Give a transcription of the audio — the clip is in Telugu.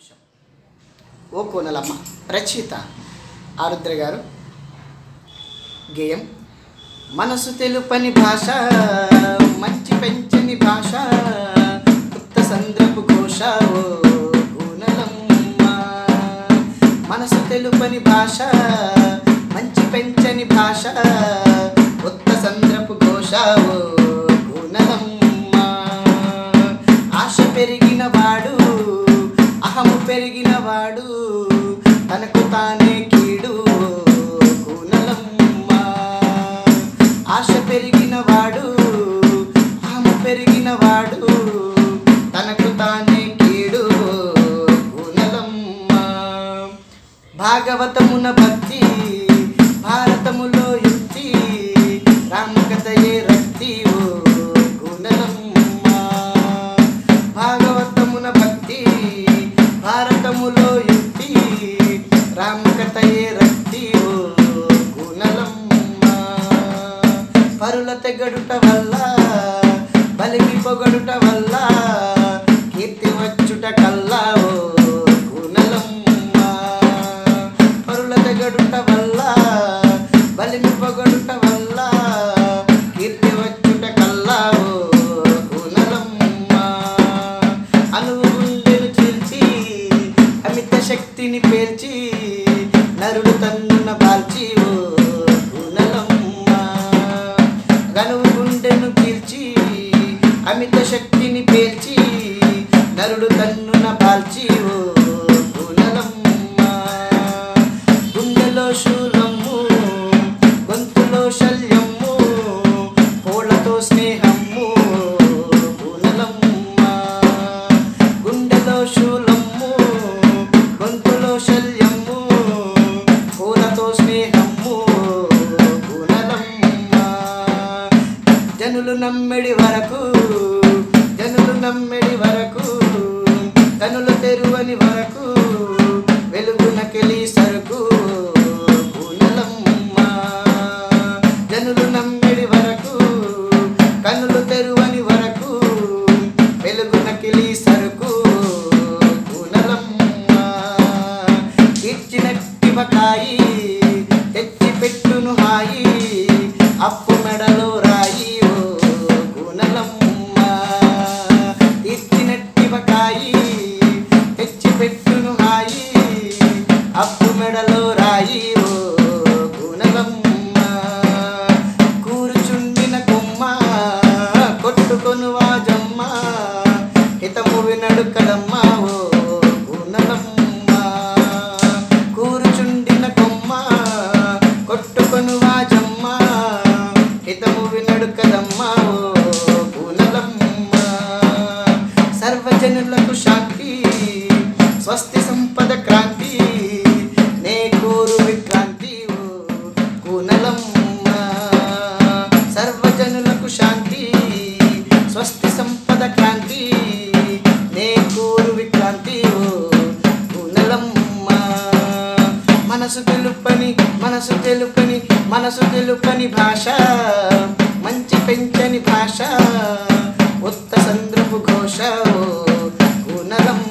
అంశం ఓ కోనలమ్మ రచయిత ఆరుద్ర గారు గేయం మనసు తెలుపని భాష మంచి పెంచని భాష కొత్త సంద్రపు ఘోష ఓ కోనలమ్మ మనసు తెలుపని భాష మంచి పెంచని భాష కొత్త సంద్రపు ఘోష ఓ కోనలమ్మ ఆశ పెరిగిన వాడు అహము పెరిగిన వాడు తనకు తానే కీడు కూనలమ్మ ఆశ పెరిగిన వాడు అహము పెరిగిన వాడు తనకు తానే కీడు కూనలమ్మ భాగవతమున భక్తి భారతములో యుక్తి రామకథయే రక్తి ఓ గుణలమ్మ భాగవతమున భక్తి భారతములో యుక్తి రామకథయే రక్తి ఓ గుణలమ్మ పరుల తెగడుట వల్ల బలిమి పొగడుట వల్ల కీర్తి వచ్చుట కల్లా ఓ గుణలమ్మ పరుల తెగడుట వల్ల బలిమి పొగడుట వల్ల కీర్తి వచ్చుట కల్లా ఓ గుణలమ్మ అనువు గుండెను చీల్చి అమిత శక్తిని పేల్చి నరుడు తన్నున బాల్చి ఓ గుణలమ్మ గనువు గుండెను పీల్చి అమిత శక్తిని పేల్చి నరుడు తన్నున పాల్చి ఓ గుణలమ్మ గుండెలో శూలమ్ము గొంతులో శల్యమ్ము కోళ్ళతో స్నేహమ్ము గుణలమ్మ గుండెలో శూలమ్ము గొంతులో శల్యమ్ము కోలతో స్నేహమ్ము గుణలమ్మ జనులు నమ్మెడి వరకు జనులు నమ్మెడి వరకు కనులు తెరువని వరకు వెలుగునకెలి సరుకు గుణలమ్మ జనులు నమ్మెడి వరకు కనులు తెరువని వరకు వెలుగునకెలి సరుకు గుణలమ్మ ఇచ్చినట్టి బకాయి తెచ్చి పెట్టును హాయి అప్పు మెడలో రాయి ఓ గుణలమ్మ ఇచ్చినట్టి బకాయి తెచ్చి పెట్టును హాయి అప్పు మెడలో రాయి ఓ గుణలమ్మ కూర్చుండిన కొమ్మ కొట్టుకొను వాజమ్మ హితము వినడు కడమ్మ ఓ గుణలమ్మ కూర్చుండిన కొమ్మ కొట్టుకొను వాజమ్మ హితము వినడు కదమ్మ ఓ గుణలమ్మ సర్వజనులకు శాంతి స్వస్తి సంపద క్రాంతి నే కోరు విక్రాంతి ఓ కునలమ్మ సర్వజనులకు శాంతి స్వస్తి సంపద క్రాంతి నే కోరు విక్రాంతి ఓ కునలమ్మ మనసు తెలుపని మనసు తెలుపని మనసు తెలుపని భాష మంచి పెంచని భాష ఉత్త సంద్రపు ఘోష ఓ గుణలమ్మ